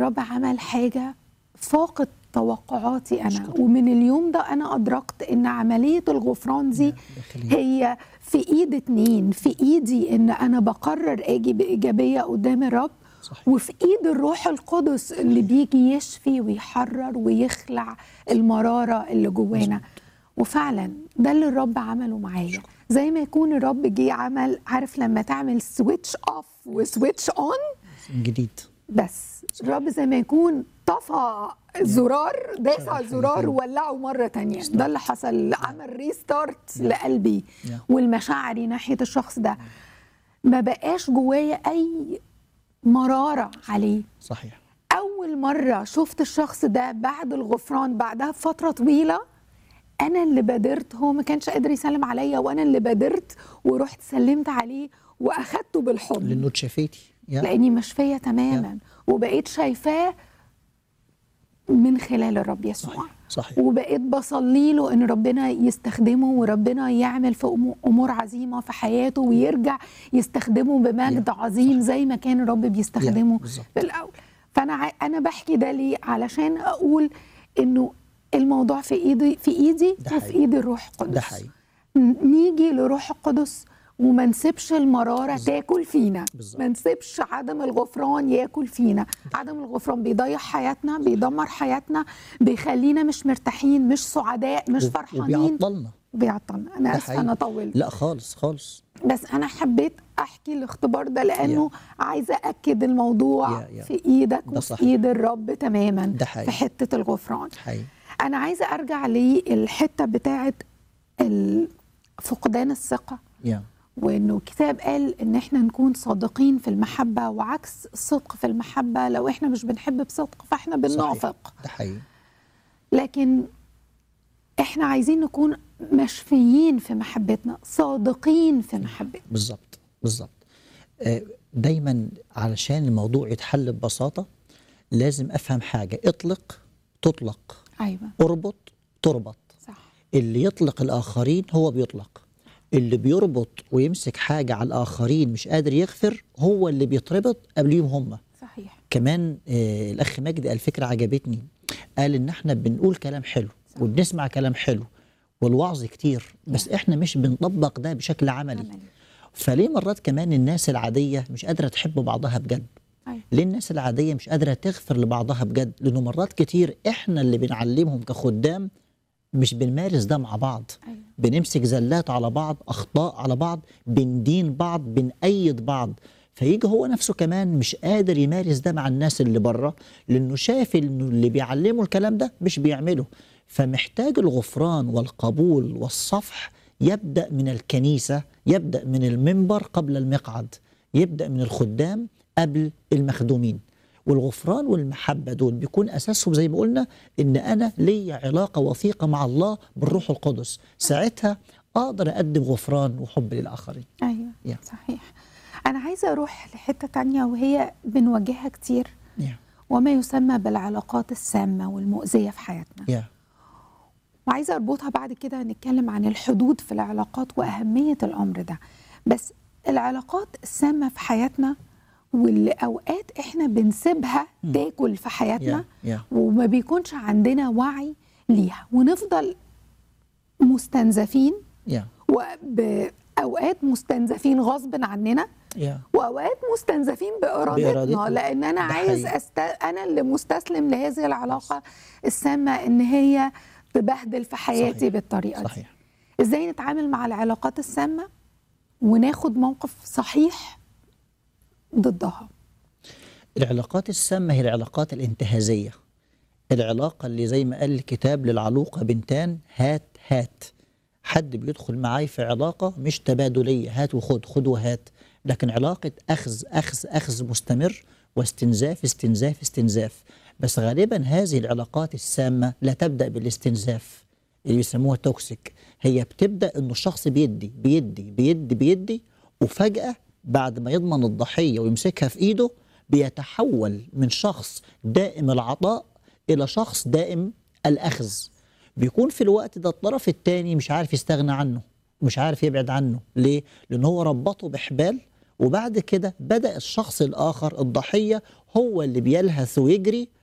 الرب عمل حاجه فاقت توقعاتي انا ومن اليوم ده انا ادركت ان عمليه الغفران دي داخلية. هي في ايد اتنين في ايدي ان انا بقرر اجي بايجابيه قدام الرب صحيح. وفي ايد الروح القدس اللي بيجي يشفي ويحرر ويخلع المراره اللي جوانا وفعلا ده اللي الرب عمله معايا زي ما يكون الرب جه عمل عارف لما تعمل سويتش اوف وسويتش اون من جديد بس الرب زي ما يكون طفى زرار داس على الزرار وولعه مرة تانية ده اللي حصل عمل ريستارت لقلبي نعم. والمشاعري ناحية الشخص ده ما بقاش جوايا أي مرارة عليه صحيح أول مرة شفت الشخص ده بعد الغفران بعدها بفترة طويلة أنا اللي بادرت هو ما كانش قادر يسلم عليا وأنا اللي بادرت ورحت سلمت عليه وأخدته بالحضن لانه اتشافيتي يا لاني مشفيه تماما وبقيت شايفاه من خلال الرب يسوع صحيح صحيح وبقيت بصلي له ان ربنا يستخدمه وربنا يعمل في أمو- امور عظيمه في حياته ويرجع يستخدمه بمجد يا، عظيم زي ما كان الرب بيستخدمه بالظبط. في الاول فانا ع- انا بحكي ده ليه علشان اقول انه الموضوع في ايدي في ايدي ده وفي حقيقي. ايد الروح القدس ده حقيقي ن- نيجي لروح القدس وما نسيبش المرارة تاكل فينا بالظبط. ما نسيبش عدم الغفران ياكل فينا عدم الغفران بيضيع حياتنا بيدمر حياتنا بيخلينا مش مرتاحين مش سعداء مش وب- فرحانين وبيعطلنا بيعطلنا انا ده اسفه حقيقي. انا طولت لا خالص خالص بس انا حبيت احكي الاختبار ده لانه عايزه اكد الموضوع يا- يا. في ايدك ده وفي صحيح. ايد الرب تماما ده حقيقي. في حته الغفران حقيقي انا عايزه ارجع للحته بتاعه ال- فقدان الثقه يا وانه الكتاب قال ان احنا نكون صادقين في المحبه وعكس الصدق في المحبه لو احنا مش بنحب بصدق فاحنا بننافق ده حقيقي لكن احنا عايزين نكون مشفيين في محبتنا صادقين في محبتنا بالظبط بالظبط آه، دايما علشان الموضوع يتحل ببساطه لازم افهم حاجه اطلق تطلق ايوه اربط تربط صح اللي يطلق الآخرين هو بيطلق اللي بيربط ويمسك حاجة على الآخرين مش قادر يغفر هو اللي بيتربط قبليهم هم صحيح كمان آه الأخ مجدي قال فكرة عجبتني قال إن إحنا بنقول كلام حلو وبنسمع كلام حلو والوعظ كتير بس إحنا مش بنطبق ده بشكل عملي عملي. فليه مرات كمان الناس العادية مش قادرة تحب بعضها بجد ايوه ليه الناس العادية مش قادرة تغفر لبعضها بجد لأنه مرات كتير إحنا اللي بنعلمهم كخدام مش بنمارس ده مع بعض ايوه بنمسك زلات على بعض اخطاء على بعض بندين بعض بنأيد بعض فيجي هو نفسه كمان مش قادر يمارس ده مع الناس اللي بره لانه شايف انه اللي بيعلمه الكلام ده مش بيعمله فمحتاج الغفران والقبول والصفح يبدا من الكنيسه يبدا من المنبر قبل المقعد يبدا من الخدام قبل المخدومين والغفران والمحبة دول بيكون أساسهم زي ما قلنا إن أنا لي علاقة وثيقة مع الله بالروح القدس ساعتها أقدر أقدم غفران وحب للآخرين ايوه يا. صحيح انا عايزه اروح لحته تانية وهي بنواجهها كتير يا وما يسمى بالعلاقات السامه والمؤذيه في حياتنا يا وعايزه اربطها بعد كده نتكلم عن الحدود في العلاقات واهميه الامر ده بس العلاقات السامه في حياتنا واللي اوقات احنا بنسيبها تاكل في حياتنا يا يا وما بيكونش عندنا وعي ليها ونفضل مستنزفين يا وباوقات مستنزفين غصب عننا يا واوقات مستنزفين بارادتنا بإرادتنا. لان انا ده عايز حقيقي. أست... انا اللي مستسلم لهذه العلاقه السامه ان هي تبهدل في حياتي صحيح. بالطريقه دي صحيح ازاي نتعامل مع العلاقات السامه وناخد موقف صحيح ضدها العلاقات السامة هي العلاقات الانتهازية العلاقة اللي زي ما قال الكتاب للعلوقة بنتان هات هات حد بيدخل معاي في علاقة مش تبادلية هات وخد خد وهات لكن علاقة أخذ أخذ أخذ مستمر واستنزاف استنزاف استنزاف بس غالبا هذه العلاقات السامة لا تبدأ بالاستنزاف اللي بيسموها توكسيك هي بتبدأ إنه الشخص بيدي بيدي بيدي بيدي وفجأة بعد ما يضمن الضحية ويمسكها في إيده بيتحول من شخص دائم العطاء إلى شخص دائم الأخذ بيكون في الوقت ده الطرف الثاني مش عارف يستغنى عنه مش عارف يبعد عنه ليه؟ لأن هو ربطه بحبال وبعد كده بدأ الشخص الآخر الضحية هو اللي بيلهث ويجري